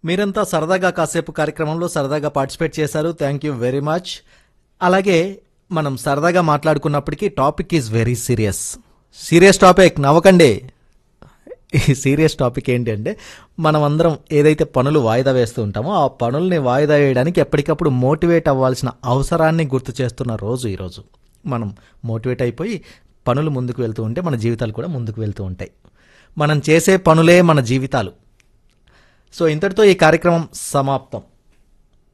మీరంతా సరదాగా కాసేపు కార్యక్రమంలో సరదాగా పార్టిసిపేట్ చేశారు థ్యాంక్ యూ వెరీ మచ్ అలాగే మనం సరదాగా మాట్లాడుకున్నప్పటికీ topic is very serious serious topic నవ్వకండి ఈ సీరియస్ టాపిక్ ఏంటి అంటే మనం అందరం ఏదైతే పనులు వాయిదా వేస్తూ ఉంటామో ఆ పనుల్ని వాయిదా వేయడానికి ఎప్పటికప్పుడు మోటివేట్ అవ్వాల్సిన అవసరాన్ని గుర్తు చేస్తున్న రోజు ఈరోజు మనం మోటివేట్ అయిపోయి పనులు ముందుకు వెళ్తూ ఉంటే మన జీవితాలు కూడా ముందుకు వెళ్తూ ఉంటాయి మనం చేసే పనులే మన జీవితాలు సో ఇంతటితో ఈ కార్యక్రమం సమాప్తం